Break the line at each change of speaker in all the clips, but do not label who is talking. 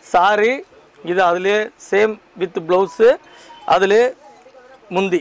Sorry இது அதுலேயே same with blouse அதுலேயே முந்தி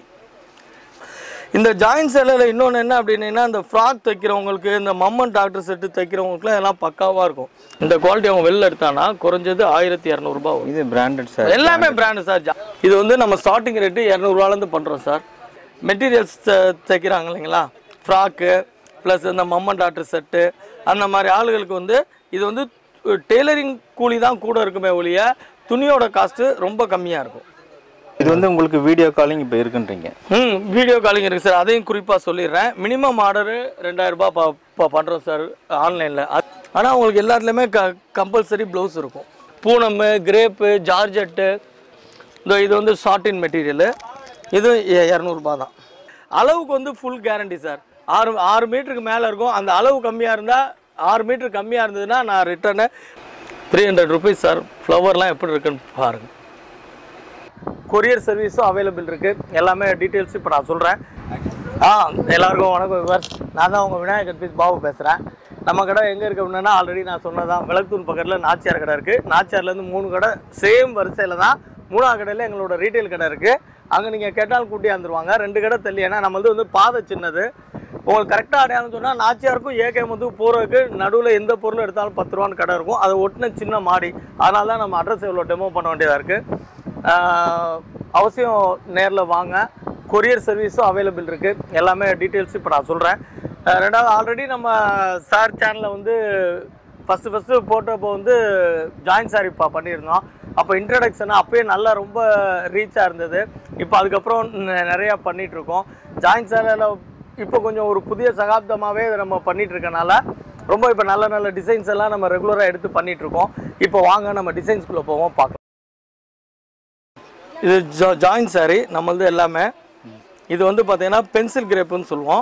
இந்த ஜாயின் சேலையில் இன்னொன்று என்ன அப்படின்னா இந்த ஃப்ராக் தைக்கிறவங்களுக்கு இந்த மம்மன் டாக்டர் செட்டு தைக்கிறவங்களுக்குலாம் எல்லாம் பக்காவாக இருக்கும் இந்த குவாலிட்டி அவங்க வெளில எடுத்தானா குறைஞ்சது ஆயிரத்தி இரநூறுபா வரும்
இது பிராண்டட் சார்
எல்லாமே பிராண்டு சார் ஜா- இது வந்து நம்ம ஸ்டார்டிங் ரேட்டு இரநூறுவாலேருந்து பண்ணுறோம் சார் மெட்டீரியல்ஸ் தைக்கிறாங்க இல்லைங்களா ஃப்ராக்கு ப்ளஸ் இந்த மம்மன் டாக்டர் செட்டு அந்த மாதிரி ஆளுகளுக்கு வந்து இது வந்து டெய்லரிங் கூலி தான் கூட இருக்குமே ஒழிய துணியோட காஸ்ட்டு ரொம்ப கம்மியாக இருக்கும்
இது வந்து உங்களுக்கு வீடியோ காலிங் இப்போ இருக்குன்றீங்க
ம் வீடியோ காலிங் இருக்குது சார் அதையும் குறிப்பாக சொல்லிடுறேன் மினிமம் ஆர்டரு ரெண்டாயிரரூபா ப ப- பண்ணுறோம் சார் ஆன்லைனில் ஆனால் உங்களுக்கு எல்லாத்துலேயுமே க கம்பல்சரி ப்ளவுஸ் இருக்கும் பூனம் கிரேப்பு ஜார்ஜெட்டு இந்த இது வந்து சாட்டின் மெட்டீரியலு இது எ- இரநூறுபா தான் அளவுக்கு வந்து ஃபுல் கேரண்டி சார் ஆறு ஆறு மீட்டருக்கு மேலே இருக்கும் அந்த அளவு கம்மியாக இருந்தால் ஆறு மீட்டர் கம்மியாக இருந்ததுன்னா நான் return three hundred rupees sir ஃப்ளவர்லாம் எப்படி இருக்குன்னு பாருங்கள் கொரியர் சர்வீஸும் அவைலபிள் இருக்கு எல்லாமே டீட்டெயில்ஸ் இப்போ நான் சொல்கிறேன் ஆ எல்லாருக்கும் வணக்கம் விவர்ஸ் நான் தான் உங்கள் விநாயகர் பீஸ் பாபு பேசுகிறேன் நம்ம கடை எங்கே இருக்கு அப்படின்னா ஆல்ரெடி நான் சொன்னதான் விளக்குத்தூர் பக்கத்தில் நாச்சியார் கடை இருக்குது நாச்சியார்லேருந்து மூணு கடை சேம் வரிசையில் தான் மூணாவது கடையில் எங்களோட ரீட்டைல் கடை இருக்குது அங்கே நீங்கள் கேட்டால் கூட்டி வந்துருவாங்க ரெண்டு கடை தள்ளி ஏன்னா நம்மளது வந்து பாதை சின்னது உங்களுக்கு கரெக்டாக அடையாளம் சொன்னால் நாச்சியாருக்கும் ஏகேஎம் வந்து போகிறதுக்கு நடுவில் எந்த பொருள் எடுத்தாலும் பத்து ரூபான்னு கடை இருக்கும் அதை ஒட்டின சின்ன மாடி அதனால தான் நம்ம அட்ரஸ் எவ்வளோ டெமோ பண்ண வேண்டியதாக இருக்குது ஆஹ் அவசியம் நேரில் வாங்க கொரியர் சர்வீஸும் அவைலபிள் இருக்குது எல்லாமே டீட்டெயில்ஸ் இப்போ நான் சொல்கிறேன் ரெண்டாவது ஆல்ரெடி நம்ம சார் சேனலில் வந்து ஃபஸ்ட்டு ஃபஸ்ட்டு போட்டப்போ வந்து ஜாயின் சாரி இப்போ பண்ணியிருந்தோம் அப்போ இன்ட்ரடக்ஷன் அப்போயே நல்லா ரொம்ப ரீச்சாக இருந்தது இப்போ அதுக்கப்புறம் நெ- நிறையா பண்ணிட்டு இருக்கோம் ஜாயின் சாரியில் இப்போ கொஞ்சம் ஒரு புதிய சகாப்தமாகவே இதை நம்ம பண்ணிட்டு இருக்கனால ரொம்ப இப்போ நல்ல நல்ல டிசைன்ஸ் எல்லாம் நம்ம ரெகுலராக எடுத்து பண்ணிட்டு இருக்கோம் இப்போ வாங்க நம்ம டிசைன்ஸ்குள்ளே போவோம் பார்க்கலாம் இது ஜா ஜாயின் சாரி நம்மளது எல்லாமே இது வந்து பார்த்தீங்கன்னா பென்சில் கிரேப்புன்னு சொல்லுவோம்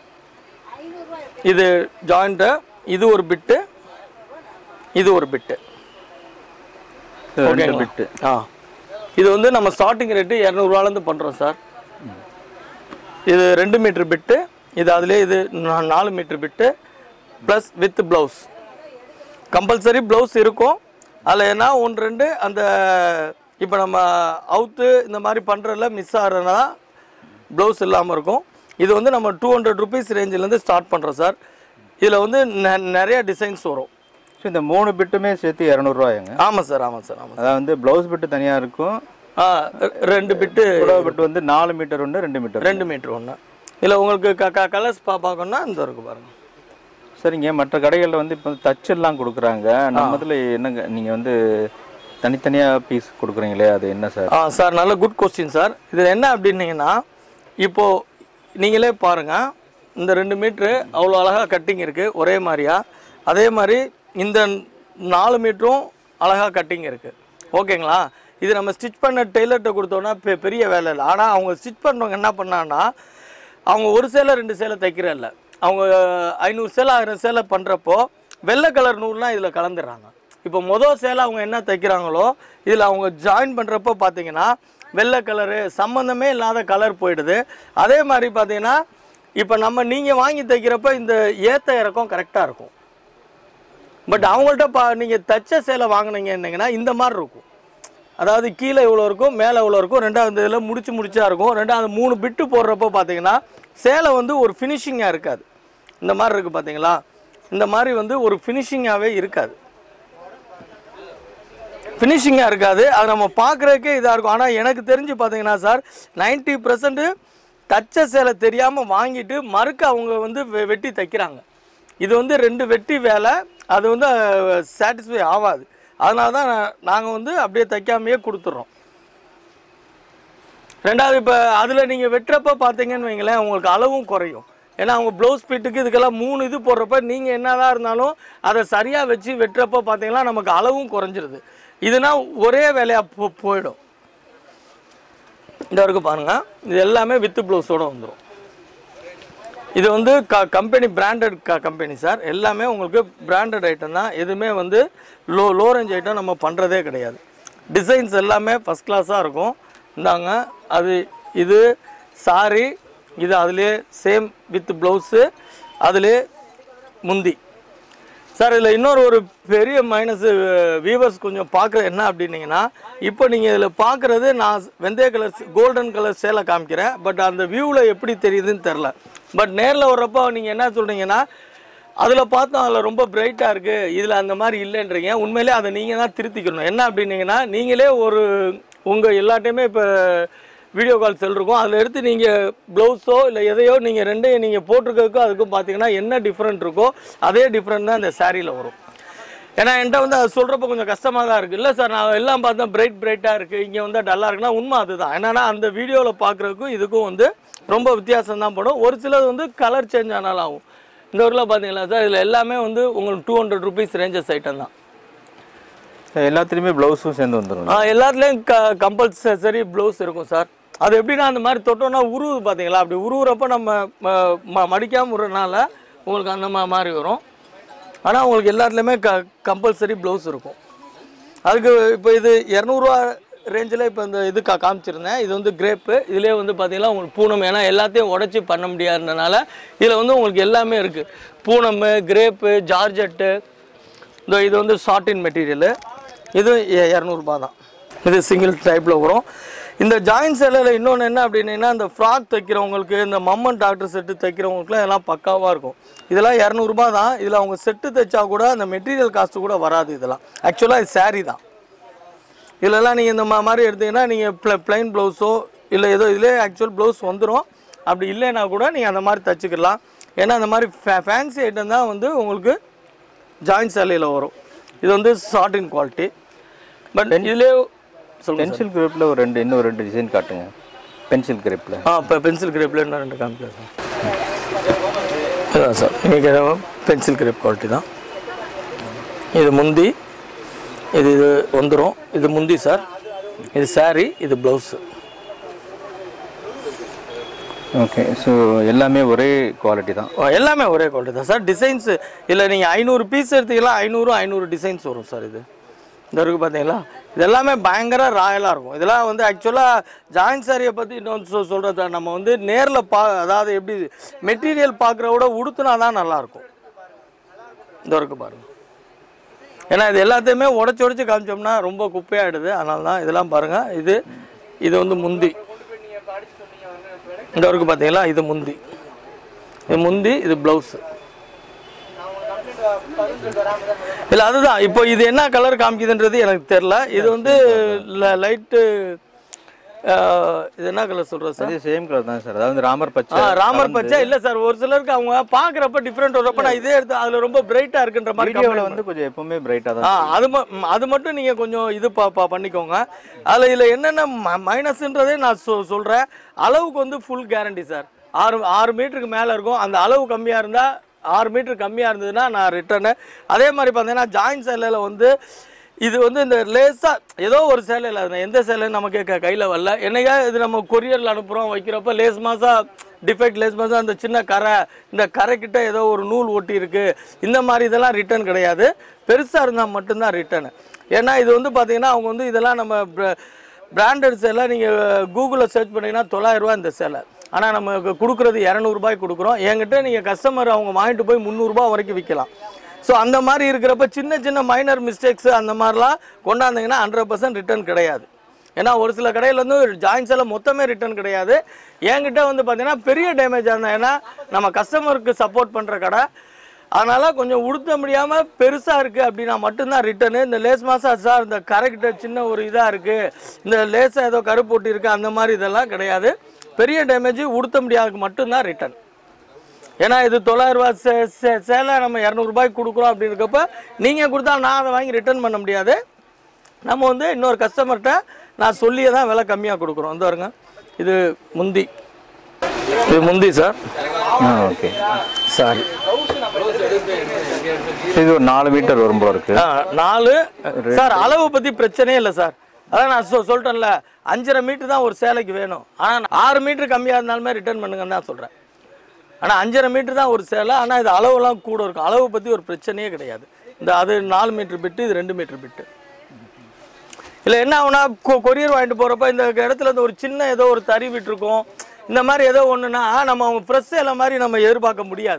இது ஜாயிண்ட்டு இது ஒரு பிட்டு இது ஒரு பிட்டு
ரெண்டு
ஓகேங்களா?
பிட்டு
ஆ இது வந்து நம்ம ஸ்டார்டிங் ரேட்டு இரநூறுவாலேருந்து பண்ணுறோம் சார் இது ரெண்டு மீட்டர் பிட்டு இது அதுலேயே இது நா- நாலு metre bit plus with blouse compulsory blouse இருக்கும் அதில் என்ன ஒன்று ரெண்டு அந்த இப்போ நம்ம அவுத்து இந்த மாதிரி பண்ணுறதுல மிஸ் ஆகிறதுனா ப்ளவுஸ் இல்லாமல் இருக்கும் இது வந்து நம்ம டூ ஹண்ட்ரட் ருபீஸ் ரேஞ்சிலேருந்து ஸ்டார்ட் பண்ணுறோம் சார் இதில் வந்து நெ- நிறைய டிசைன்ஸ் வரும்
ஸோ இந்த மூணு பிட்டுமே சேர்த்து இரநூறுவாயாங்க
ஆமாம் சார் ஆமாம் சார் ஆமாம்
அதாவது வந்து ப்ளவுஸ் பிட்டு தனியாக இருக்கும்
ஆ ரெ- ரெண்டு பிட்டு
புடவை பிட்டு வந்து நாலு மீட்டர் ஒன்று ரெண்டு மீட்டர்
ரெண்டு மீட்ரு ஒன்று இதில் உங்களுக்கு க க கலர்ஸ் பா பார்க்கணுன்னா இந்த இருக்கு பாருங்கள்
சரிங்க மற்ற கடைகளில் வந்து இப்போ தச்செல்லாம் கொடுக்குறாங்க நம்ம இதில் என்னங்க நீங்கள் வந்து தனித்தனியாக பீஸ் கொடுக்குறீங்களே அது என்ன சார்
ஆ சார் நல்ல குட் கொஸ்டின் சார் இதில் என்ன அப்படின்னீங்கன்னா இப்போது நீங்களே பாருங்கள் இந்த ரெண்டு மீட்ரு அவ்வளோ அழகாக கட்டிங் இருக்குது ஒரே மாதிரியா அதே மாதிரி இந்த நாலு மீட்டரும் அழகாக கட்டிங் இருக்குது ஓகேங்களா இது நம்ம ஸ்டிச் பண்ண டெய்லர்கிட்ட கொடுத்தோன்னா பெ பெரிய வேலை இல்லை ஆனால் அவங்க ஸ்டிச் பண்ணுறவங்க என்ன பண்ணான்னா அவங்க ஒரு சேலை ரெண்டு சேலை தைக்கிறல்ல அவங்க ஐநூறு சேலை ஆயிரம் சேலை பண்ணுறப்போ வெள்ளை கலர் நூல்லாம் இதில் கலந்துடுறாங்க இப்போ மொதல் சேலை அவங்க என்ன தைக்கிறாங்களோ இதில் அவங்க ஜாயின் பண்ணுறப்போ பார்த்தீங்கன்னா வெள்ளை கலரு சம்மந்தமே இல்லாத கலர் போயிடுது அதே மாதிரி பார்த்தீங்கன்னா இப்போ நம்ம நீங்கள் வாங்கி தைக்கிறப்ப இந்த ஏத்த இறக்கம் கரெக்டாக இருக்கும் பட் அவங்கள்ட்ட பா நீங்கள் தச்ச சேலை வாங்கினீங்கன்னா இந்த மாதிரி இருக்கும் அதாவது கீழே இவ்வளோ இருக்கும் மேலே இவ்வளோ இருக்கும் ரெண்டாவது இதில் முடிச்சு முடிச்சா இருக்கும் ரெண்டாவது மூணு பிட்டு போடுறப்போ பார்த்தீங்கன்னா சேலை வந்து ஒரு ஃபினிஷிங்காக இருக்காது இந்த மாதிரி இருக்குது பார்த்தீங்களா இந்த மாதிரி வந்து ஒரு ஃபினிஷிங்காகவே இருக்காது ஃபினிஷிங்காக இருக்காது அது நம்ம பார்க்குறதுக்கே இதாக இருக்கும் ஆனால் எனக்கு தெரிஞ்சு பார்த்தீங்கன்னா சார் 90% பர்சன்ட் தச்ச சேலை தெரியாமல் வாங்கிட்டு மறுக்க அவங்க வந்து வெ- வெட்டி தைக்கிறாங்க இது வந்து ரெண்டு வெட்டி வேலை அது வந்து சாட்டிஸ்ஃபை ஆகாது அதனால தான் நாங்கள் வந்து அப்படியே தைக்காமையே கொடுத்துட்றோம் ரெண்டாவது இப்போ அதில் நீங்கள் வெட்டுறப்ப பார்த்தீங்கன்னு வைங்களேன் உங்களுக்கு அளவும் குறையும் ஏன்னா அவங்க ப்ளவுஸ் பீட்டுக்கு இதுக்கெல்லாம் மூணு இது போடுறப்ப நீங்கள் என்னதான் இருந்தாலும் அதை சரியாக வச்சு வெட்டுறப்ப பார்த்தீங்கன்னா நமக்கு அளவும் குறைஞ்சிருது இதுனா ஒரே வேலையாக போ போயிடும் இந்த வரைக்கும் பாருங்க இது எல்லாமே வித் ப்ளவுஸோட வந்துடும் இது வந்து க கம்பெனி பிராண்டட் க கம்பெனி சார் எல்லாமே உங்களுக்கு பிராண்டட் ஐட்டம் தான் எதுவுமே வந்து லோ லோ ரேஞ்ச் ஐட்டம் நம்ம பண்ணுறதே கிடையாது டிசைன்ஸ் எல்லாமே ஃபஸ்ட் கிளாஸாக இருக்கும் இந்தாங்க அது இது சாரி இது அதுலேயே சேம் வித் ப்ளவுஸு அதுலேயே முந்தி சார் இதில் இன்னொரு ஒரு பெரிய மைனஸ் வியூவர்ஸ் கொஞ்சம் பார்க்குற என்ன அப்படின்னீங்கன்னா இப்போ நீங்கள் இதில் பார்க்குறது நான் வெந்தய கலர் கோல்டன் கலர் சேலை காமிக்கிறேன் பட் அந்த வியூவில் எப்படி தெரியுதுன்னு தெரில பட் நேரில் வர்றப்போ நீங்கள் என்ன சொல்கிறீங்கன்னா அதில் பார்த்தோம் அதில் ரொம்ப பிரைட்டாக இருக்குது இதில் அந்த மாதிரி இல்லைன்றீங்க உண்மையிலே அதை நீங்கள் தான் திருத்திக்கணும் என்ன அப்படின்னீங்கன்னா நீங்களே ஒரு உங்கள் எல்லாட்டையுமே இப்போ வீடியோ கால் செல் இருக்கும் அதில் எடுத்து நீங்கள் ப்ளவுஸோ இல்லை எதையோ நீங்கள் ரெண்டையும் நீங்கள் போட்டிருக்கிறதுக்கும் அதுக்கும் பார்த்தீங்கன்னா என்ன டிஃப்ரெண்ட் இருக்கோ அதே டிஃப்ரெண்ட் தான் இந்த சாரியில் வரும் ஏன்னா என்கிட்ட வந்து அது சொல்கிறப்ப கொஞ்சம் கஷ்டமாக தான் இருக்குது இல்லை சார் நான் எல்லாம் பார்த்தா பிரைட் பிரைட்டாக இருக்குது இங்கே வந்து டல்லாக இருக்குன்னா உண்மை அதுதான் என்னன்னா அந்த வீடியோவில் பார்க்குறதுக்கும் இதுக்கும் வந்து ரொம்ப வித்தியாசம் தான் படும் ஒரு சிலது வந்து கலர் சேஞ்ச் ஆனாலும் ஆகும் இந்த ஊரில் பார்த்தீங்களா சார் இதில் எல்லாமே வந்து உங்களுக்கு two hundred rupees ranges item தான்
எல்லாத்துலேயுமே ப்ளவுஸும் சேர்ந்து வந்துடும்
ஆ, எல்லாத்துலேயும் க கம்பல்சரி ப்ளவுஸ் இருக்கும் சார் அது எப்படின்னா அந்த மாதிரி தொட்டோன்னா உருவுது பார்த்தீங்களா அப்படி உருவுறப்ப நம்ம ம- ம மடிக்காமல் விடுறதுனால உங்களுக்கு அந்த மா- மாதிரி வரும் ஆனால் உங்களுக்கு எல்லாத்துலேயுமே க கம்பல்சரி ப்ளவுஸ் இருக்கும் அதுக்கு இப்போ இது இரநூறுவா ரேஞ்சில் இப்போ இந்த இது கா காமிச்சிருந்தேன் இது வந்து கிரேப்பு இதுலேயே வந்து பார்த்தீங்கன்னா உங்களுக்கு பூனம் ஏன்னா எல்லாத்தையும் உடச்சி பண்ண முடியாததுனால இதில் வந்து உங்களுக்கு எல்லாமே இருக்குது பூனம் கிரேப்பு ஜார்ஜெட்டு இந்த இது வந்து சாட்டின் மெட்டீரியலு இது எ- இரநூறுபா தான் இது சிங்கிள் டைப்பில் வரும் இந்த ஜாயின் சேலையில் இன்னொன்று என்ன அப்படின்னா இந்த ஃப்ராக் தைக்கிறவங்களுக்கு இந்த மம்மன் டாக்டர் செட்டு தைக்கிறவங்களுக்குலாம் இதெல்லாம் பக்காவாக இருக்கும் இதெல்லாம் இரநூறுபா தான் இதில் அவங்க செட்டு தைச்சா கூட அந்த மெட்டீரியல் காஸ்ட்டு கூட வராது இதெல்லாம் ஆக்சுவலாக இது saree தான் இதுலலாம் நீங்கள் இந்த மா- மாதிரி எடுத்தீங்கன்னா நீங்கள் ப்ள ப்ளைன் ப்ளவுஸோ இல்லை ஏதோ இதிலே ஆக்சுவல் ப்ளவுஸ் வந்துடும் அப்படி இல்லைன்னா கூட நீங்கள் அந்த மாதிரி தச்சுக்கலாம் ஏன்னா அந்த மாதிரி ஃபே ஃபேன்சி ஐட்டம் தான் வந்து உங்களுக்கு ஜாயின் சேலையில் வரும் இது வந்து சாட்டின் குவாலிட்டி பட் இதுலேயே சொல்லுங்கள்
பென்சில் கிரேப்பில் ஒரு ரெண்டு இன்னும் ரெண்டு டிசைன் காட்டுங்க பென்சில் கிரேப்பில்
ஆ இப்போ பென்சில் கிரேப்பில் என்ன ரெண்டு காமிக்கலாம் சார் இதான் சார் நீங்கள் பென்சில் கிரேப் குவாலிட்டி தான் இது முந்தி இது இது வந்துடும் இது முந்தி சார் இது saree இது ப்ளவுஸு
ஓகே ஸோ எல்லாமே ஒரே குவாலிட்டி தான்
எல்லாமே ஒரே குவாலிட்டி தான் சார் டிசைன்ஸு இல்லை நீங்கள் ஐநூறு பீஸ் எடுத்தீங்கன்னா ஐநூறு ஐநூறு டிசைன்ஸ் வரும் சார் இது இந்த இருக்குது பார்த்தீங்களா இது எல்லாமே பயங்கர ராயலாக இருக்கும் இதெல்லாம் வந்து ஆக்சுவலாக ஜாயின் சாரியை பற்றி இன்னொன்று சொல் சொல்கிறேன் சார் நம்ம வந்து நேரில் பா அதாவது எப்படி மெட்டீரியல் பார்க்குற விட உடுத்துனா தான் நல்லாயிருக்கும் இந்த இருக்கு பாருங்க ஏன்னா இது எல்லாத்தையுமே உடச்சி உடச்சி காமிச்சோம்னா ரொம்ப குப்பையாயிடுது அதனால தான் இதெல்லாம் பாருங்கள் இது இது வந்து முந்தி இந்த இருக்கு பார்த்தீங்களா இது முந்தி இது முந்தி இது ப்ளவுஸு இல்லை அதுதான் இப்போ இது என்ன கலர் காமிக்குதுன்றது எனக்கு தெரில இது வந்து லைட்டு இது என்ன கலர் சொல்கிறது சார்
அதே சேம் கலர் தான் சார் அதாவது ராமர்
ஆ
பச்சை
ராமர் பச்சை இல்லை சார் ஒரு சிலருக்கு அவங்க பார்க்குறப்ப டிஃப்ரெண்ட் வரப்ப நான் இதே எடுத்து அதில் ரொம்ப பிரைட்டாக இருக்குன்ற மாதிரி
வீடியோவில் வந்து கொஞ்சம் எப்பவுமே பிரைட்டாக
ஆ
தான்
அது ம- ம், அது மட்டும் நீங்கள் கொஞ்சம் இது பா பா பண்ணிக்கோங்க அதில் இதில் என்னென்ன மைனஸ்ன்றதே நான் சொ சொல்கிறேன் அளவுக்கு வந்து ஃபுல் கேரண்டி சார் ஆறு ஆறு மீட்டருக்கு மேலே இருக்கும் அந்த அளவு கம்மியாக இருந்தால் ஆறு மீட்டர் கம்மியாக இருந்ததுன்னா நான் ரிட்டர்னு அதே மாதிரி பார்த்தீங்கன்னா ஜாயின் சேலையில் வந்து இது வந்து இந்த லேஸாக ஏதோ ஒரு சேலையில் அது எந்த சேலைன்னு நமக்கு க கையில் வரல என்னைக்கா இது நம்ம கொரியரில் அனுப்புகிறோம் வைக்கிறப்ப லேஸ் மாதம் டிஃபெக்ட் லேஸ் மாதம் அந்த சின்ன கரை இந்த கரைக்கிட்ட ஏதோ ஒரு நூல் ஒட்டி இருக்கு இந்த மாதிரி இதெல்லாம் ரிட்டர்ன் கிடையாது பெருசாக இருந்தால் மட்டும்தான் ரிட்டர்னு ஏன்னா இது வந்து பார்த்தீங்கன்னா அவங்க வந்து இதெல்லாம் நம்ம பிராண்டட் சேலை நீங்கள் கூகுளில் சர்ச் பண்ணீங்கன்னா தொள்ளாயிரரூவா இந்த சேலை ஆனால் நம்ம கொடுக்குறது இரநூறுபாய்க்கு கொடுக்குறோம் என்கிட்ட நீங்கள் கஸ்டமர் அவங்க வாங்கிட்டு போய் முந்நூறுரூபா வரைக்கும் விற்கலாம் ஸோ அந்த மாதிரி இருக்கிறப்ப சின்ன சின்ன மைனர் மிஸ்டேக்ஸ் அந்த மாதிரிலாம் கொண்டாந்தீங்கன்னா ஹண்ட்ரட் பர்சன்ட் ரிட்டர்ன் கிடையாது ஏன்னா ஒரு சில கடையில் வந்து ஜாயின்ஸ் எல்லாம் மொத்தமே ரிட்டர்ன் கிடையாது என்கிட்ட வந்து பார்த்தீங்கன்னா பெரிய டேமேஜ் இருந்தால் ஏன்னா நம்ம கஸ்டமருக்கு சப்போர்ட் பண்ணுற கடை அதனால் கொஞ்சம் உடுத்த முடியாமல் பெருசாக இருக்குது அப்படின்னா மட்டும்தான் ரிட்டர்னு இந்த லேஸ் மாதம் சார் இந்த கரெக்டாக சின்ன ஒரு இதாக இருக்குது இந்த லேஸாக ஏதோ கருப்பு ஒட்டி இருக்குது அந்த மாதிரி இதெல்லாம் கிடையாது பெரிய டேமேஜ் உடுத்த முடியாததுக்கு மட்டும்தான் ரிட்டர்ன் ஏன்னா இது தொள்ளாயிரரூபா சே சே சேலை நம்ம இரநூறுபாய்க்கு கொடுக்குறோம் அப்படின்றப்ப நீங்கள் கொடுத்தா நான் அதை வாங்கி ரிட்டர்ன் பண்ண முடியாது நம்ம வந்து இன்னொரு கஸ்டமர்கிட்ட நான் சொல்லியே தான் விலை கம்மியாக கொடுக்குறோம் இந்த வருங்க இது முந்தி இது முந்தி சார்
ஆ ஓகே
சாரி
இது ஒரு நாலு மீட்டர் வரும் போல இருக்கு
ஆ நாலு சார் அளவு பற்றி பிரச்சனையே இல்லை சார் அதான் நான் சொ சொல்லிட்டேன்ல அஞ்சரை மீட்டர் தான் ஒரு சேலைக்கு வேணும் ஆனால் ஆறு மீட்டர் கம்மியாக இருந்தாலுமே ரிட்டர்ன் பண்ணுங்கன்னு தான் சொல்கிறேன் ஆனால் அஞ்சரை மீட்டர் தான் ஒரு சேலை ஆனால் இது அளவுலாம் கூட இருக்கும் அளவு பற்றி ஒரு பிரச்சனையே கிடையாது இந்த அது நாலு மீட்டர் பிட்டு இது ரெண்டு மீட்டர் பிட்டு இல்லை என்ன ஆகுனா கொ- கொரியர் வாங்கிட்டு போகிறப்ப இந்த இடத்துல இந்த ஒரு சின்ன ஏதோ ஒரு தறி விட்டுருக்கும் இந்த மாதிரி ஏதோ ஒன்றுனா நம்ம அவங்க ஃப்ரெஷ் சேலை மாதிரி நம்ம எதிர்பார்க்க முடியாது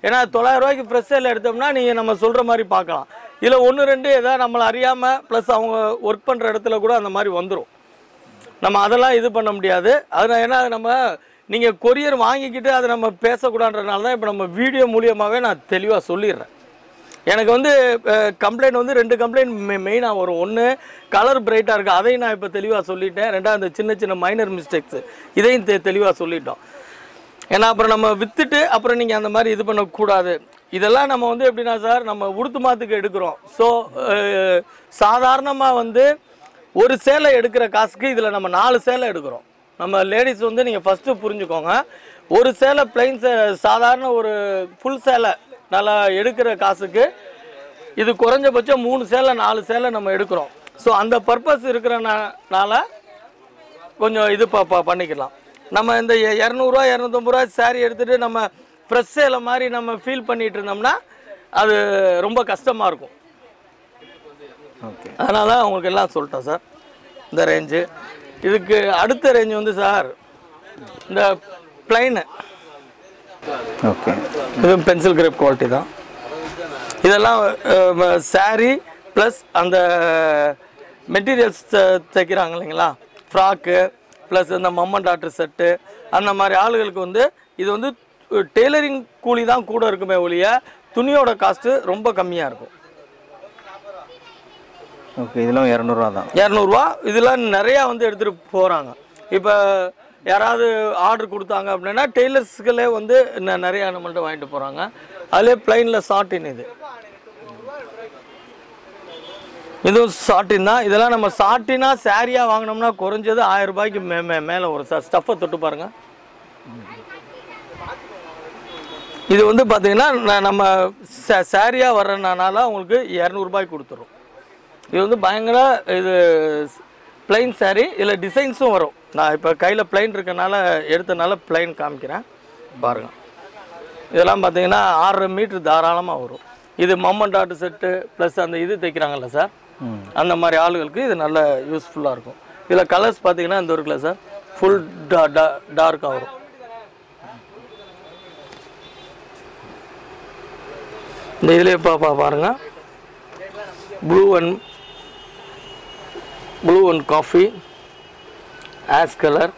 ஏன்னா தொள்ளாயிரம் ரூபாய்க்கு ஃப்ரெஷ் சேல் எடுத்தோம்னா நீங்கள் நம்ம சொல்கிற மாதிரி பார்க்கலாம் இதில் ஒன்று ரெண்டு ஏதாவது நம்மளை அறியாமல் ப்ளஸ் அவங்க ஒர்க் பண்ணுற இடத்துல கூட அந்த மாதிரி வந்துடும் நம்ம அதெல்லாம் இது பண்ண முடியாது அது ஏன்னா நம்ம நீங்கள் கொரியர் வாங்கிக்கிட்டு அதை நம்ம பேசக்கூடாதுன்றனால தான் இப்போ நம்ம வீடியோ மூலியமாகவே நான் தெளிவாக சொல்லிடுறேன் எனக்கு வந்து கம்ப்ளைண்ட் வந்து ரெண்டு கம்ப்ளைண்ட் மெ மெயினாக வரும் ஒன்று கலர் பிரைட்டாக இருக்குது அதையும் நான் இப்போ தெளிவாக சொல்லிட்டேன் ரெண்டாவது இந்த சின்ன சின்ன மைனர் மிஸ்டேக்ஸ் இதையும் தெ தெளிவாக சொல்லிட்டோம் ஏன்னா அப்புறம் நம்ம வித்துட்டு அப்புறம் நீங்கள் அந்த மாதிரி இது பண்ணக்கூடாது இதெல்லாம் நம்ம வந்து எப்படின்னா சார் நம்ம உடுத்து மாத்துக்கு எடுக்கிறோம் ஸோ சாதாரணமாக வந்து ஒரு சேலை எடுக்கிற காசுக்கு இதில் நம்ம நாலு சேலை எடுக்கிறோம் நம்ம லேடிஸ் வந்து நீங்கள் ஃபஸ்ட்டு புரிஞ்சுக்கோங்க ஒரு சேலை பிளைன் சே சாதாரண ஒரு ஃபுல் சேலை நல்லா எடுக்கிற காசுக்கு இது குறைஞ்சபட்சம் மூணு சேலை நாலு சேலை நம்ம எடுக்கிறோம் ஸோ அந்த பர்பஸ் இருக்கிறனால கொஞ்சம் இது ப ப- பண்ணிக்கலாம் நம்ம இந்த எ- இரநூறுவா இரநூத்தம்பது ரூபா saree எடுத்துகிட்டு நம்ம ஃப்ரெஷ் சேலை மாதிரி நம்ம ஃபீல் பண்ணிட்டு இருந்தோம்னா அது ரொம்ப கஷ்டமாக இருக்கும்
ஓகே
அதனால தான் உங்களுக்கு எல்லாம் சொல்லிட்டேன் சார் இந்த ரேஞ்சு இதுக்கு அடுத்த ரேஞ்ச் வந்து சார் இந்த பிளைனு
ஓகே
இது பென்சில் கிரேப் குவாலிட்டி தான் இதெல்லாம் saree ப்ளஸ் அந்த மெட்டீரியல்ஸ் தைக்கிறாங்க இல்லைங்களா ஃப்ராக்கு ப்ளஸ் இந்த மம்மன் டாக்டர் செட்டு அந்த மாதிரி ஆளுகளுக்கு வந்து இது வந்து டெய்லரிங் கூலி தான் கூட இருக்குமே ஒழிய துணியோட காஸ்ட்டு ரொம்ப கம்மியாக இருக்கும்
ஓகே இதெல்லாம் இரநூறுவா தான்
இரநூறுவா இதெல்லாம் நிறையா வந்து எடுத்துகிட்டு போகிறாங்க இப்போ யாராவது ஆர்டர் கொடுத்தாங்க அப்படின்னா டெய்லர்ஸ்களே வந்து ந- நிறையா நம்மள்ட்ட வாங்கிட்டு போகிறாங்க அதிலே பிளைனில் சாட்டின் இது இதுவும் சாட்டின் தான் இதெல்லாம் நம்ம சாட்டினா சாரியாக வாங்கினோம்னா குறைஞ்சது ஆயிரம் ரூபாய்க்கு மே மே மேலே வரும் சார் ஸ்டஃப்பை தொட்டு பாருங்க இது வந்து பார்த்தீங்கன்னா ந- நம்ம சாரியாக வர்றதுனால உங்களுக்கு இரநூறுபாய்க்கு கொடுத்துரும் இது வந்து பயங்கர இது பிளைன் saree இதில் டிசைன்ஸும் வரும் நான் இப்போ கையில் பிளைன் இருக்கனால எடுத்தனால பிளைன் காமிக்கிறேன் பாருங்கள் இதெல்லாம் பார்த்தீங்கன்னா ஆறரை மீட்ரு தாராளமாக வரும் இது மம்மன் டாட்டு செட்டு ப்ளஸ் அந்த இது தைக்கிறாங்கல்ல சார்
ம்
அந்த மாதிரி ஆளுகளுக்கு இது நல்ல யூஸ்ஃபுல்லாக இருக்கும் இதில் கலர்ஸ் பார்த்தீங்கன்னா இந்த இருக்குல்ல சார் ஃபுல் டா டா டார்க்காக வரும் இந்த இதுலேயே பா பா பாருங்க blue and blue and coffee ash colour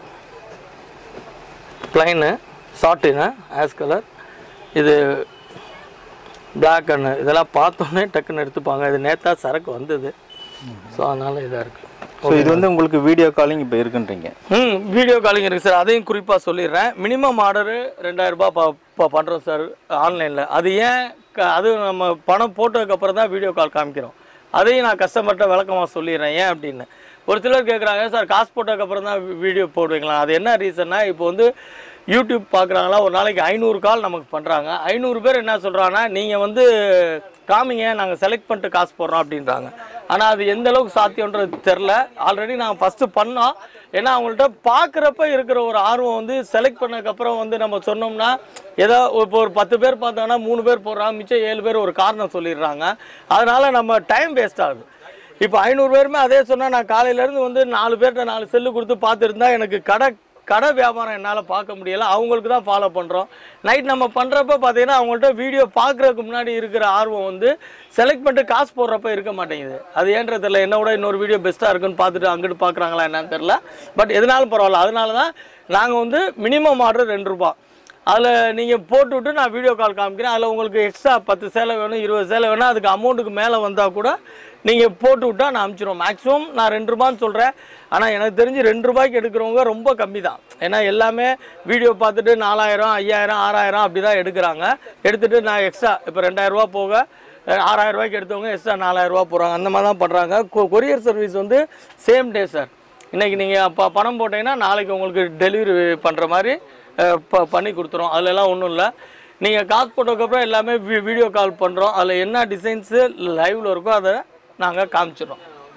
plain satin ash colour இது பிளாக் அண்ட் இதெல்லாம் பார்த்தோன்னே டக்குன்னு எடுத்துப்பாங்க இது நேத்தா சரக்கு வந்தது ஸோ அதனால் இதாக இருக்குது
ஸோ இது வந்து உங்களுக்கு வீடியோ காலிங் இப்போ இருக்குன்றீங்க
ம் வீடியோ காலிங் இருக்குது சார் அதையும் குறிப்பாக சொல்லிடுறேன் மினிமம் ஆர்டரு ரெண்டாயிரரூபா ப ப பண்ணுறோம் சார் ஆன்லைனில் அது ஏன் க அது நம்ம பணம் போட்டதுக்கப்புறம் தான் வீடியோ கால் காமிக்கிறோம் அதையும் நான் கஸ்டமர்கிட்ட விளக்கமாக சொல்லிடுறேன் ஏன் அப்படின்னு ஒரு சிலர் கேட்குறாங்க சார் காசு போட்டதுக்கப்புறம் தான் வீடியோ போடுவீங்களா அது என்ன ரீசன்னா இப்போ வந்து யூடியூப் பார்க்குறாங்களா ஒரு நாளைக்கு ஐநூறு கால் நமக்கு பண்ணுறாங்க ஐநூறு பேர் என்ன சொல்கிறாங்கன்னா நீங்கள் வந்து காமிங்க நாங்கள் செலக்ட் பண்ணிட்டு காசு போடுறோம் அப்படின்றாங்க ஆனால் அது எந்த அளவுக்கு சாத்தியன்றது தெரில ஆல்ரெடி நான் ஃபஸ்ட்டு பண்ணோம் ஏன்னா அவங்கள்ட்ட பார்க்குறப்ப இருக்கிற ஒரு ஆர்வம் வந்து செலக்ட் பண்ணதுக்கப்புறம் வந்து நம்ம சொன்னோம்னா ஏதோ இப்போ ஒரு பத்து பேர் பார்த்தோன்னா மூணு பேர் போடுறாங்க மிச்சம் ஏழு பேர் ஒரு காரணம் சொல்லிடுறாங்க அதனால நம்ம டைம் வேஸ்ட் ஆகுது இப்போ ஐநூறு பேருமே அதே சொன்னால் நான் காலையிலேருந்து வந்து நாலு பேர்கிட்ட நாலு செல்லு கொடுத்து பார்த்துருந்தா எனக்கு கடை கடை வியாபாரம் என்னால் பார்க்க முடியல அவங்களுக்கு தான் ஃபாலோ பண்ணுறோம் நைட் நம்ம பண்ணுறப்ப பார்த்தீங்கன்னா அவங்கள்ட்ட வீடியோ பார்க்குறதுக்கு முன்னாடி இருக்கிற ஆர்வம் வந்து செலக்ட் பண்ணிட்டு காசு போடுறப்ப இருக்க மாட்டேங்குது அது ஏன்றது தெரியல என்ன விட இன்னொரு வீடியோ பெஸ்ட்டாக இருக்குன்னு பார்த்துட்டு அங்கிட்டு பார்க்குறாங்களா என்னன்னு தெரில பட் எதனாலும் பரவாயில்ல அதனால தான் நாங்கள் வந்து மினிமம் ஆர்டர் ரெண்டு ரூபா அதில் நீங்கள் போட்டு விட்டு நான் வீடியோ கால் காமிக்கிறேன் அதில் உங்களுக்கு எக்ஸ்ட்ரா பத்து சேலை வேணும் இருபது சேலை வேணும் அதுக்கு அமௌண்ட்டுக்கு மேலே வந்தால் கூட நீங்கள் போட்டு விட்டா நான் அனுப்பிச்சிடுவோம் மேக்ஸிமம் நான் ரெண்டு ரூபான்னு சொல்கிறேன் ஆனால் எனக்கு தெரிஞ்சு ரெண்டு ரூபாய்க்கு எடுக்கிறவங்க ரொம்ப கம்மி தான் ஏன்னா எல்லாமே வீடியோ பார்த்துட்டு நாலாயிரம் ஐயாயிரம் ஆறாயிரம் அப்படி தான் எடுக்கிறாங்க எடுத்துகிட்டு நான் எக்ஸ்ட்ரா இப்போ ரெண்டாயிரரூபா போக அஹ், ஆறாயிரம் ரூபாய்க்கு எடுத்தவங்க எக்ஸ்ட்ரா நாலாயிரரூபா போகிறாங்க அந்த மாதிரி தான் பண்ணுறாங்க கொரியர் சர்வீஸ் வந்து சேம் டே சார் இன்றைக்கி நீங்கள் ப பணம் போட்டீங்கன்னா நாளைக்கு உங்களுக்கு டெலிவரி பண்ணுற மாதிரி அஹ், ப பண்ணி கொடுத்துரும் அதுலலாம் ஒன்றும் இல்லை நீங்கள் காசு போட்டதுக்கப்புறம் எல்லாமே வீ வீடியோ கால் பண்ணுறோம் அதில் என்ன டிசைன்ஸு லைவில் இருக்கோ அதை நாங்கள் காமிச்சிடுறோம்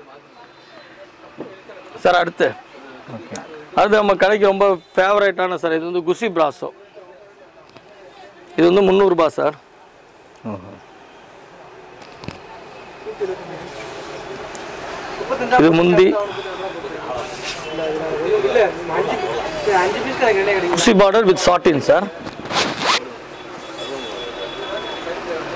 சார் அடுத்து
ஓகே
அடுத்து நம்ம கடைக்கு ரொம்ப ஃபேவரேட்டான சார் இது வந்து குஷி பிராசோ இது வந்து முந்நூறுபா சார்
ஓஹோ
இது முந்தி குஷி பார்டர் வித் சாட்டின் சார்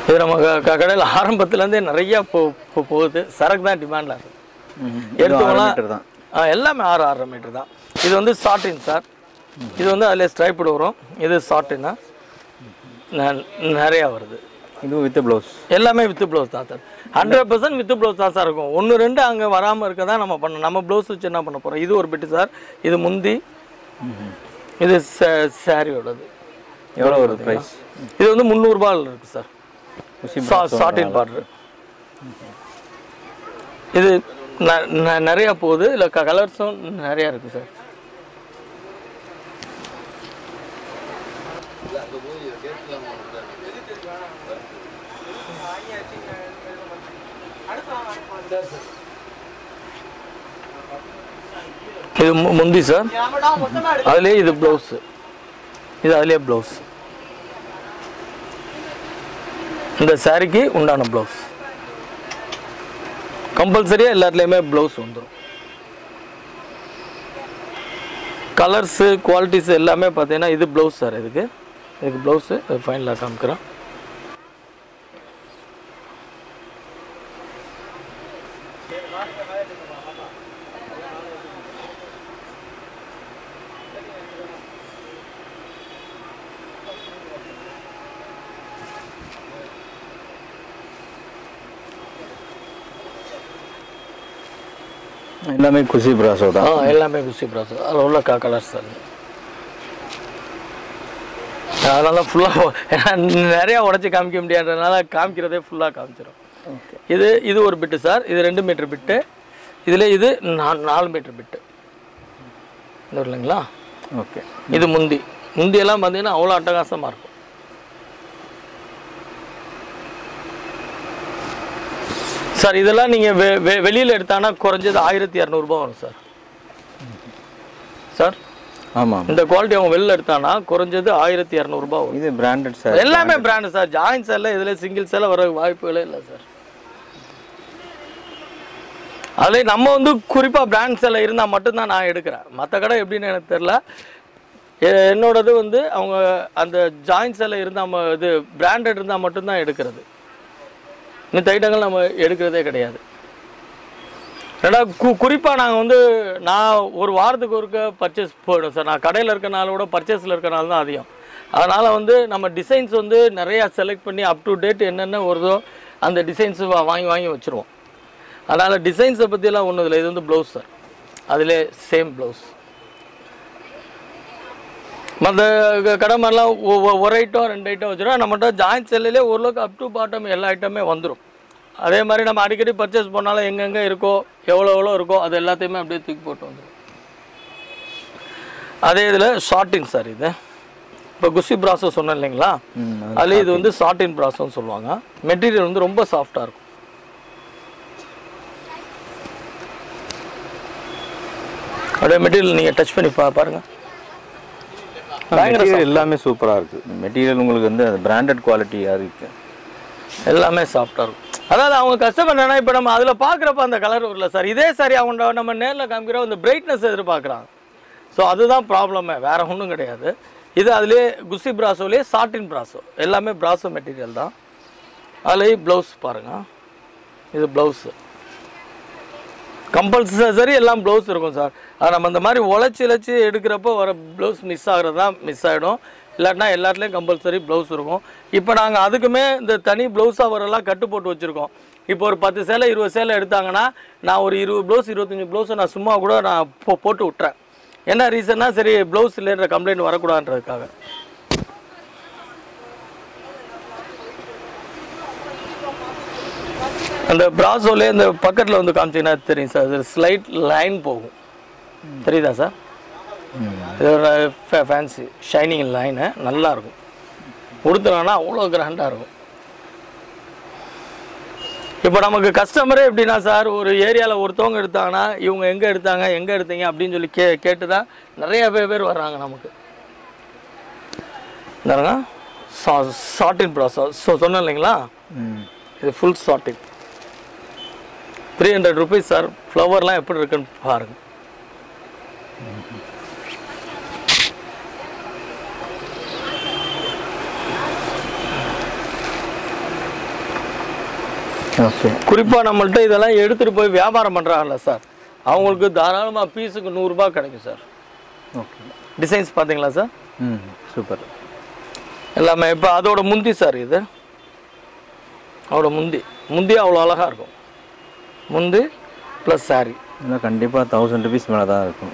இது நம்ம க- க- கடையில் ஆரம்பத்துலேருந்தே நிறைய போ போ- போகுது சரக்கு தான் டிமாண்டில் இருக்குது எடுத்தவங்களாம்
மீட்டர் தான்
ஆ, எல்லாமே ஆறு ஆறரை மீட்டர் தான் இது வந்து சாட்டின் சார் இது வந்து அதில் ஸ்ட்ரைப்டு வரும் இது சாட்டின்னா நிறையா வருது
இதுவும் வித் ப்ளவுஸ்
எல்லாமே வித்து ப்ளவுஸ் தான் sir hundred percent with blouse தான் சார் இருக்கும் ஒன்று ரெண்டு அங்கே வராமல் இருக்க தான் நம்ம பண்ணணும் நம்ம ப்ளவுஸ் வச்சு என்ன பண்ண போகிறோம் இது ஒரு பிட்டு சார் இது முந்தி இது சாரியோடது
எவ்வளோ வருது ப்ரைஸ்
இது வந்து முந்நூறுபாயில் இருக்குது சார்
குஷி
சாட்டின் பார்டர் இது ந- ந- நிறையா போகுது இல்லை கலர்ஸும் நிறையா இருக்குது சார் இது மு- முந்தி சார் அதுலேயே இது ப்ளவுஸு இது அதுலேயே ப்ளவுஸ் இந்த சாரிக்கு உண்டான ப்ளவுஸ் கம்பல்சரியாக எல்லாத்துலேயுமே ப்ளவுஸ் வந்துடும் கலர்ஸு குவாலிட்டிஸ் எல்லாமே பார்த்தீங்கன்னா இது ப்ளவுஸ் சார் இதுக்கு இதுக்கு ப்ளவுஸு ஃபைனலாக காமிக்கிறேன்
எல்லாமே குஷி பிராசோ
ஆ
தான்
எல்லாமே குசி ப்ராஸ் அதில் உள்ள க கலர்ஸ் சார் அதனால தான் ஃபுல்லாக நிறையா உடச்சி காமிக்க முடியாததுனால காமிக்கிறதே ஃபுல்லாக காமிச்சிடும் இது இது ஒரு பிட்டு சார் இது ரெண்டு மீட்டர் பிட்டு இதில் இது நா- நாலு மீட்டர் பிட்டு இது இல்லைங்களா
ஓகே
இது முந்தி முந்தியெல்லாம் பார்த்தீங்கன்னா அவ்வளோ அட்டகாசமாக இருக்கும் சார் இதெல்லாம் நீங்கள் வெ வெ வெளியில் எடுத்தாங்கன்னா குறைஞ்சது ஆயிரத்தி இரநூறுபா வரும் சார் சார்
ஆமாம்
இந்த குவாலிட்டி அவங்க வெளில எடுத்தாங்கன்னா குறைஞ்சது ஆயிரத்தி இரநூறுபா வரும்
இது பிராண்டட் சார்
எல்லாமே பிராண்டு சார் ஜாயின்ஸ் எல்லாம் இதில் சிங்கிள்ஸ் எல்லாம் வர வாய்ப்புகளே இல்லை சார் அதில் நம்ம வந்து குறிப்பாக பிராண்ட்ஸ் எல்லாம் இருந்தால் மட்டும்தான் நான் எடுக்கிறேன் மற்ற கடை எப்படின்னு எனக்கு தெரில எ- என்னோடது வந்து அவங்க அந்த ஜாயின்ஸ் எல்லாம் இருந்தால் இது பிராண்டட் இருந்தால் மட்டும்தான் எடுக்கிறது இந்த ஐட்டங்கள் நம்ம எடுக்கிறதே கிடையாது ரெண்டாவது கு குறிப்பாக நாங்கள் வந்து நான் ஒரு வாரத்துக்கு ஒருக்க பர்ச்சேஸ் போயிடும் சார் நான் கடையில் இருக்கனால விட பர்ச்சேஸில் இருக்கனால தான் அதிகம் அதனால் வந்து நம்ம டிசைன்ஸ் வந்து நிறையா செலக்ட் பண்ணி அப் டு டேட் என்னென்ன வருதோ அந்த டிசைன்ஸ் வாங்கி வாங்கி வச்சுருவோம் அதனால் டிசைன்ஸை பற்றியெல்லாம் ஒன்றும் இல்லை இது வந்து ப்ளவுஸ் சார் அதிலே சேம் ப்ளவுஸ் மற்ற கடை மாதிரிலாம் ஒ- ஒ- ஒரு ஐட்டம் ரெண்டு ஐட்டம் வச்சுருவோம் நம்மகிட்ட ஜாயின்ட் செல்லிலே ஓரளவுக்கு அப் டு பாட்டம் எல்லா ஐட்டமே வந்துடும் அதே மாதிரி நம்ம அடிக்கடி பர்ச்சேஸ் பண்ணாலும் எங்கெங்கே இருக்கோ எவ்வளோ எவ்வளோ இருக்கோ அது எல்லாத்தையுமே அப்படியே தூக்கி போட்டு வந்துடும் அதே இதில் ஷார்ட்டின் சார் இது இப்போ குஷி ப்ராசஸ் சொன்னேன் இல்லைங்களா
ம், அது
அதில் இது வந்து ஷார்ட்டின் ப்ராசஸ்னு சொல்லுவாங்க மெட்டீரியல் வந்து ரொம்ப சாஃப்டாக இருக்கும் அப்படியே மெட்டீரியல் நீங்கள் டச் பண்ணி பா பாருங்கள் பயங்கர
மெட்டீரியல் எல்லாமே சூப்பராக இருக்குது மெட்டீரியல் உங்களுக்கு வந்து அது பிராண்டட் குவாலிட்டியாக இருக்குது
எல்லாமே சாஃப்டாக இருக்கும் அதாவது அவங்க கஸ்டமர் என்னன்னா இப்போ நம்ம அதில் பார்க்குறப்ப அந்த கலர் வரல சார் இதே சாரி அவங்க நம்ம நேரில் காமிக்கிறோம் இந்த பிரைட்னஸ் எதிர்பார்க்குறாங்க ஸோ அதுதான் ப்ராப்ளமே வேற ஒன்றும் கிடையாது இது அதுலேயே குசி பிராசோலேயே சாட்டின் பிராசோ எல்லாமே பிராசோ மெட்டீரியல் தான் அதுலேயே ப்ளவுஸ் பாருங்கள் இது ப்ளவுஸு கம்பல்சரி எல்லாம் ப்ளவுஸ் இருக்கும் சார் அது நம்ம இந்த மாதிரி உழைச்சி இழைச்சி எடுக்கிறப்போ வர ப்ளவுஸ் மிஸ் ஆகிறது தான் மிஸ் ஆகிடும் இல்லாட்டினா எல்லாத்துலேயும் கம்பல்சரி ப்ளவுஸ் இருக்கும் இப்போ நாங்கள் அதுக்குமே இந்த தனி ப்ளவுஸாக வரலாம் கட்டு போட்டு வச்சுருக்கோம் இப்போ ஒரு பத்து சேலை இருபது சேலை எடுத்தாங்கன்னா நான் ஒரு இருபது ப்ளவுஸ் இருபத்தஞ்சி ப்ளவுஸை நான் சும்மா கூட நான் போ போட்டு விட்றேன் என்ன ரீசன்னா சரி ப்ளவுஸ் இல்லைன்ற கம்ப்ளைண்ட் வரக்கூடாதுன்றதுக்காக அந்த பிராசோலே இந்த பக்கத்தில் வந்து காமிச்சிங்கன்னா தெரியும் சார் அது ஸ்லைட் லைன் போகும் தெரியுதா சார் இது ஒரு ஃபேன்சி ஷைனிங் லைனு நல்லா இருக்கும் உடுத்துனா அவ்வளோ கிராண்டாக இருக்கும் இப்போ நமக்கு கஸ்டமரே எப்படின்னா சார் ஒரு ஏரியாவில் ஒருத்தவங்க எடுத்தாங்கன்னா இவங்க எங்கே எடுத்தாங்க எங்கே எடுத்தீங்க அப்படின்னு சொல்லி கே கேட்டு தான் நிறைய பேர் பேர் வர்றாங்க நமக்கு இந்தாருங்க சா சாட்டின் ப்ராசஸ் ஸோ சொன்னேன் இல்லைங்களா
ம்
இது full satin three hundred rupees sir ஃப்ளவர்லாம் எப்படி இருக்குன்னு பாருங்க
ஓகே
குறிப்பாக நம்மள்ட்ட இதெல்லாம் எடுத்துகிட்டு போய் வியாபாரம் பண்ணுறாங்கல்ல சார் அவங்களுக்கு தாராளமாக பீஸுக்கு நூறுரூபா கிடைக்கும் சார்
ஓகே
டிசைன்ஸ் பார்த்தீங்களா சார்
ம் சூப்பர்
எல்லாமே இப்போ அதோட முந்தி சார் இது அதோட முந்தி முந்தி அவ்வளோ அழகாக இருக்கும் முந்தி ப்ளஸ் saree
இன்னும் கண்டிப்பாக தௌசண்ட் ருபீஸ் மேலே தான் இருக்கும்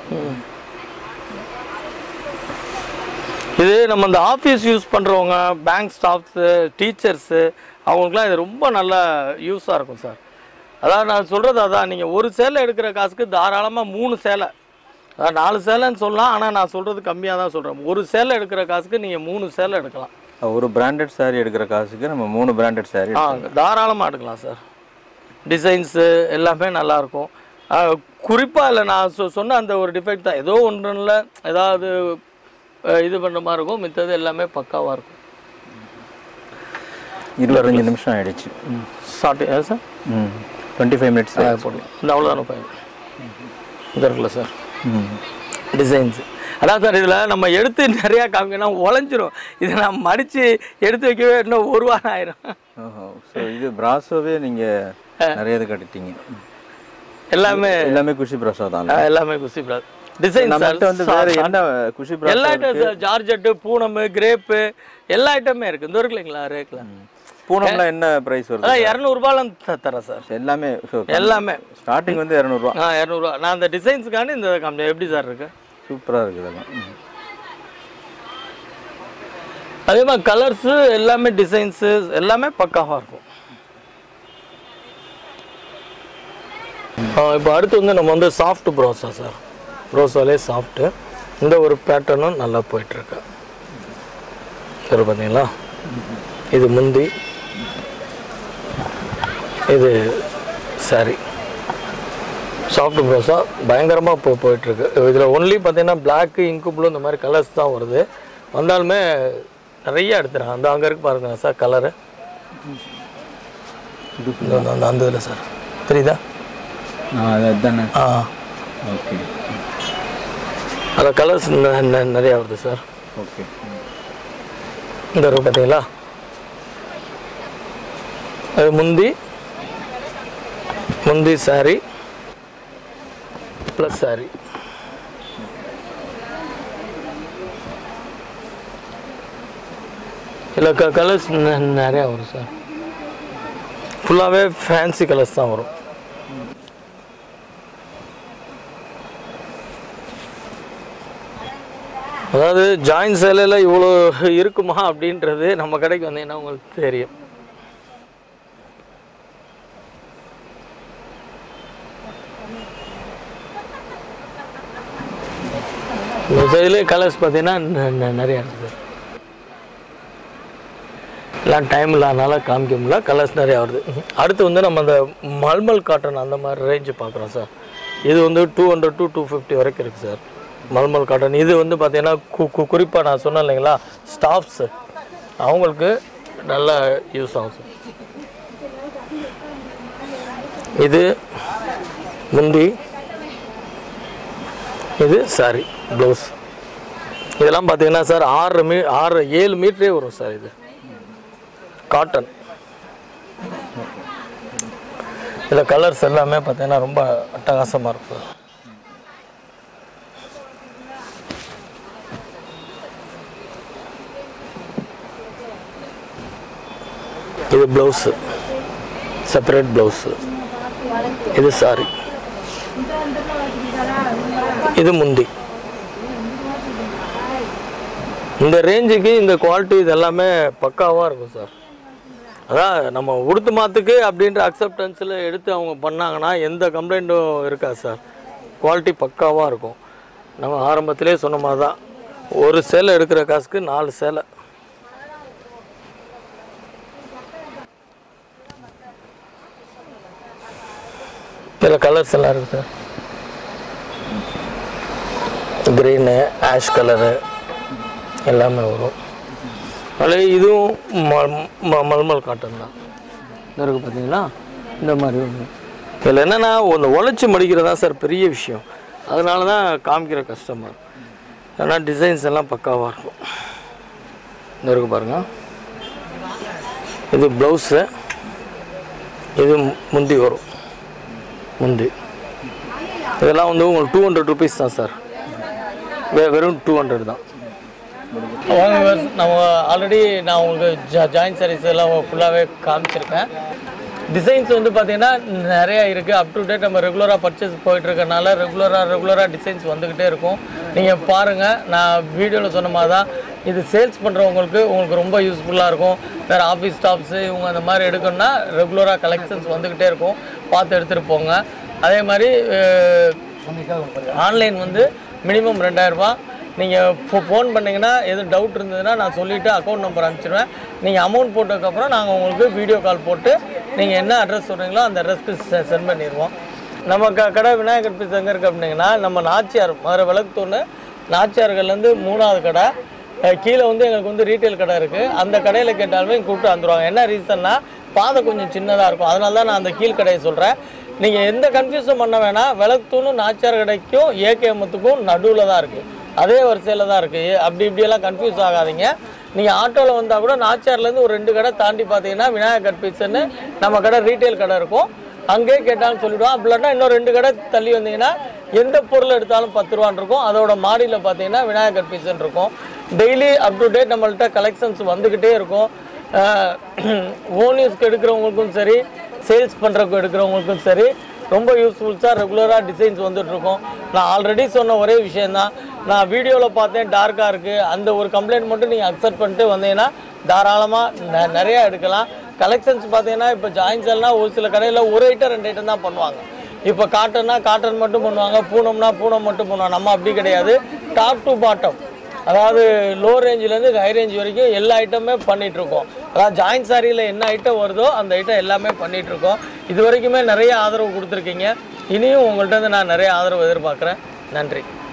இது நம்ம இந்த ஆஃபீஸ் யூஸ் பண்ணுறவங்க பேங்க் ஸ்டாஃப்ஸு டீச்சர்ஸு அவங்களுக்குலாம் இது ரொம்ப நல்ல யூஸாக இருக்கும் சார் அதான் நான் சொல்கிறது அதான் நீங்கள் ஒரு சேலை எடுக்கிற காசுக்கு தாராளமாக மூணு சேலை அதான் நாலு சேலைன்னு சொல்லலாம் ஆனால் நான் சொல்கிறது கம்மியாக தான் சொல்கிறேன் ஒரு சேலை எடுக்கிற காசுக்கு நீங்கள் மூணு சேலை எடுக்கலாம்
ஒரு பிராண்டட் saree எடுக்கிற காசுக்கு நம்ம மூணு பிராண்டட் saree
ஆ தாராளமாக எடுக்கலாம் சார் டிசைன்ஸு எல்லாமே நல்லாயிருக்கும் குறிப்பாக இல்லை நான் சொ சொன்ன அந்த ஒரு டிஃபெக்ட் தான் ஏதோ ஒன்றுல ஏதாவது அஹ், இது பண்ணுற மாதிரி இருக்கும் மித்தது எல்லாமே பக்காவாக இருக்கும்
இருபத்தஞ்சு நிமிஷம் ஆயிடுச்சு
ஸ்டார்டிங் சார்
ம் டுவெண்ட்டி ஃபைவ் மினிட்ஸ்
போடலாம் இந்த அவ்வளோதானே பையன் இந்த இருக்குல்ல சார்
ம்
டிசைன்ஸு அதான் சார் இதில் நம்ம எடுத்து நிறையா காமிக்கணும் உழைஞ்சிரும் இதை நான் மடித்து எடுத்து வைக்கவே இன்னும் ஒரு வாரம் ஆயிரும்
ஓஹோ ஸோ இது பிராசோவே நீங்கள் நிறைய இது கட்டிட்டீங்க
எல்லாமே
எல்லாமே குஷி பிராசோ தான்
அஹ், எல்லாமே குசி பிராஸ் டிசைன்
நம்மகிட்ட வந்து வேற என்ன குஷி பிராசோ
எல்லா ஐட்டம் சார் ஜார்ஜெட்டு பூனமு கிரேப்பு எல்லா ஐட்டமே இருக்குது இந்த இருக்கு இல்லைங்களா ரேக்கில்
பூனம்லாம் என்ன ப்ரைஸ் வருது
அதான் இரநூறுபாலாம் தரேன் சார்
எல்லாமே
எல்லாமே
ஸ்டார்டிங் வந்து இரநூறுவா
ஆ இரநூறுவா நான் அந்த டிசைன்ஸுக்காண்டி இந்த காமிச்சேன் எப்படி சார் இருக்கு
சூப்பராக இருக்குது இதெல்லாம் ம்.
அதே மாதிரி கலர்ஸு எல்லாமே டிசைன்ஸு எல்லாமே பக்காவாக இருக்கும் இப்போ அடுத்து வந்து நம்ம வந்து சாஃப்ட் ப்ரோஸா சார் ப்ரோஸாலே சாஃப்ட்டு இந்த ஒரு பேட்டர்னும் நல்லா போயிட்டுருக்கு சரி பார்த்தீங்களா இது முந்தி இது saree சாஃப்ட் ப்ரோஸா பயங்கரமாக போ போயிட்டுருக்கு இதில் ஒன்லி பார்த்தீங்கன்னா பிளாக்கு இங்கு ப்ளூ இந்த மாதிரி கலர்ஸ் தான் வருது வந்தாலுமே நிறைய எடுத்துறேன் அந்த அங்கே இருக்கு பாருங்க சார் கலரு அந்த அந்த இதில் சார் தெரியுதா
அதுதானே
ஆ
ஓகே
அந்த கலர்ஸ் நிறையா வருது சார்
ஓகே
இந்த இருக்கு பார்த்தீங்களா அது முந்தி முந்தி saree ப்ளஸ் saree இல்லை க கலர்ஸ் நிறையா வரும் சார் ஃபுல்லாகவே ஃபேன்சி கலர்ஸ் தான் வரும் அதாவது ஜாயின் சேலையில் இவ்வளோ இருக்குமா அப்படின்றது நம்ம கடைக்கு வந்தீங்கன்னா உங்களுக்கு தெரியும் இந்த சைடில் கலர்ஸ் பார்த்தீங்கன்னா ந- ந- நிறையா இருக்குது எல்லாம் டைம் இல்லாதனால காமிக்க முடியல கலர்ஸ் நிறையா வருது அடுத்து வந்து நம்ம அந்த மல்மல் காட்டன் அந்த மாதிரி ரேஞ்சு பார்க்குறோம் சார் இது வந்து two hundred to two fifty வரைக்கும் இருக்குது சார் மல்மல் காட்டன் இது வந்து பார்த்தீங்கன்னா கு கு- குறிப்பாக நான் சொன்னேன் இல்லைங்களா ஸ்டாஃப்ஸு அவங்களுக்கு நல்ல யூஸ் ஆகும் சார் இது முந்தி இது சாரி ப்ளவுஸ் இதெல்லாம் பார்த்தீங்கன்னா சார் ஆறு மீ ஆறு ஏழு மீட்டரே வரும் சார் இது காட்டன் இதில் கலர்ஸ் எல்லாமே பார்த்தீங்கன்னா ரொம்ப அட்டகாசமாக இருக்கும் இது ப்ளவுஸு செப்பரேட் ப்ளவுஸு இது சாரி இது முந்தி இந்த ரேஞ்சுக்கு இந்த குவாலிட்டி இது எல்லாமே பக்காவாக இருக்கும் சார் அதான் நம்ம உடுத்து மாத்துக்கு அப்படின்ற அக்செப்டன்ஸில் எடுத்து அவங்க பண்ணாங்கன்னா எந்த கம்ப்ளைண்ட்டும் இருக்காது சார் குவாலிட்டி பக்காவாக இருக்கும் நம்ம ஆரம்பத்திலே சொன்ன மாதிரி தான் ஒரு சேலை எடுக்கிற காசுக்கு நாலு சேலை இதில் கலர்ஸ் எல்லாம் இருக்குது சார் க்ரீனு ஆஷ் கலரு எல்லாமே வரும் அதில் இதுவும் ம- ம- மல்மல் காட்டன் தான் இந்த இருக்குது பார்த்தீங்களா இந்த மாதிரி ஒன்று இதில் என்னென்னா ஒன்று உழைச்சி மடிக்கிறது தான் சார் பெரிய விஷயம் அதனால தான் காமிக்கிற கஸ்டமர் ஏன்னா டிசைன்ஸ் எல்லாம் பக்காவாக இருக்கும் இந்த இருக்கு பாருங்கள் இது ப்ளவுஸு இது முந்தி வரும் முந்தி இதெல்லாம் வந்து உங்களுக்கு டூ ஹண்ட்ரட் ருபீஸ் தான் சார் வெ வெறும் டூ ஹண்ட்ரட் தான் வாங்க viewers, நம்ம ஆல்ரெடி நான் உங்களுக்கு ஜா ஜாயின் சாரீஸ் எல்லாம் ஃபுல்லாகவே காமிச்சிருக்கேன் டிசைன்ஸ் வந்து பார்த்தீங்கன்னா நிறையா இருக்குது அப் டு டேட் நம்ம ரெகுலராக பர்ச்சேஸ் போயிட்டு இருக்கறனால ரெகுலராக ரெகுலராக டிசைன்ஸ் வந்துக்கிட்டே இருக்கும் நீங்கள் பாருங்கள் நான் வீடியோவில் சொன்ன மாதிரி தான் இது சேல்ஸ் பண்ணுறவங்களுக்கு உங்களுக்கு ரொம்ப யூஸ்ஃபுல்லாக இருக்கும் வேறு ஆஃபீஸ் ஸ்டாஃப்ஸு இவங்க அந்த மாதிரி எடுக்கணும்னா ரெகுலராக கலெக்ஷன்ஸ் வந்துக்கிட்டே இருக்கும் பார்த்து எடுத்துகிட்டு போங்க அதே மாதிரி ஆன்லைன் வந்து மினிமம் ரெண்டாயிரரூபா நீங்கள் இப்போ ஃபோன் பண்ணிங்கன்னா எதுவும் டவுட் இருந்ததுன்னா நான் சொல்லிவிட்டு அக்கௌண்ட் நம்பர் அனுப்பிச்சிடுவேன் நீங்கள் அமௌண்ட் போட்டதுக்கப்புறம் நாங்கள் உங்களுக்கு வீடியோ கால் போட்டு நீங்கள் என்ன அட்ரஸ் சொல்கிறீங்களோ அந்த அட்ரஸ்க்கு சென்ட் பண்ணிடுவோம் நம்ம க கடை விநாயகர் பீஸ் எங்கே இருக்குது அப்படின்னீங்கன்னா நம்ம நாச்சியார் மதுரை விளக்குத்தூணு நாச்சியார்கள்லேருந்து மூணாவது கடை அஹ் கீழே வந்து எங்களுக்கு வந்து ரீட்டைல் கடை இருக்குது அந்த கடையில் கேட்டாலுமே கூப்பிட்டு வந்துடுவாங்க என்ன ரீசன்னா பாதை கொஞ்சம் சின்னதாக இருக்கும் அதனால தான் நான் அந்த கீழ் கடையை சொல்கிறேன் நீங்கள் எந்த கன்ஃபியூஸும் பண்ண வேணாம் விளக்குத்தூணு நாச்சியார் கடைக்கும் ஏகேஎம்த்துக்கும் நடுவில் தான் இருக்குது அதே வரிசையில் தான் இருக்குது அப்படி இப்படியெல்லாம் கன்ஃபியூஸ் ஆகாதீங்க நீங்கள் ஆட்டோவில் வந்தால் கூட நாச்சியார்லேருந்து ஒரு ரெண்டு கடை தாண்டி பார்த்தீங்கன்னா விநாயகர் பீட்ஸ்ன்னு நம்ம கடை ரீட்டைல் கடை இருக்கும் அங்கேயே கேட்டாலும் சொல்லிவிடுவோம் அப்படி இல்லாட்டா இன்னும் ரெண்டு கடை தள்ளி வந்தீங்கன்னா எந்த பொருள் எடுத்தாலும் பத்து ரூபான்னு இருக்கும் அதோட மாடியில் பார்த்தீங்கன்னா விநாயகர் பீஸ்ன்னு இருக்கும் டெய்லி அப் டு டேட் நம்மள்ட்ட கலெக்ஷன்ஸ் வந்துக்கிட்டே இருக்கும் ஓன் யூஸ்க்கு எடுக்கிறவங்களுக்கும் சரி சேல்ஸ் பண்ணுறதுக்கு எடுக்கிறவங்களுக்கும் சரி ரொம்ப யூஸ்ஃபுல்ஸாக ரெகுலராக டிசைன்ஸ் வந்துட்டுருக்கும் நான் ஆல்ரெடி சொன்ன ஒரே விஷயந்தான் நான் வீடியோவில் பார்த்தேன் டார்க்காக இருக்குது அந்த ஒரு கம்ப்ளைண்ட் மட்டும் நீங்கள் அக்செப்ட் பண்ணிட்டு வந்தீங்கன்னா தாராளமாக ந நிறையா எடுக்கலாம் கலெக்ஷன்ஸ் பார்த்தீங்கன்னா இப்போ ஜாயின்ஸ்லாம் ஒரு சில கடையில் ஒரு ஐட்டம் ரெண்டு ஐட்டம் தான் பண்ணுவாங்க இப்போ காட்டன்னா காட்டன் மட்டும் பண்ணுவாங்க பூனம்னா பூனம் மட்டும் பண்ணுவாங்க நம்ம அப்படி கிடையாது டாப் டு பாட்டம் அதாவது லோ ரேஞ்சிலேருந்து ஹை ரேஞ்ச் வரைக்கும் எல்லா ஐட்டமே பண்ணிட்டு இருக்கோம் அதாவது ஜாயின்ட் சாரியில் என்ன ஐட்டம் வருதோ அந்த ஐட்டம் எல்லாமே பண்ணிட்டு இருக்கோம் இது வரைக்குமே நிறைய ஆதரவு கொடுத்துருக்கீங்க இனியும் உங்கள்கிட்ட இருந்து நான் நிறைய ஆதரவு எதிர்பார்க்குறேன் நன்றி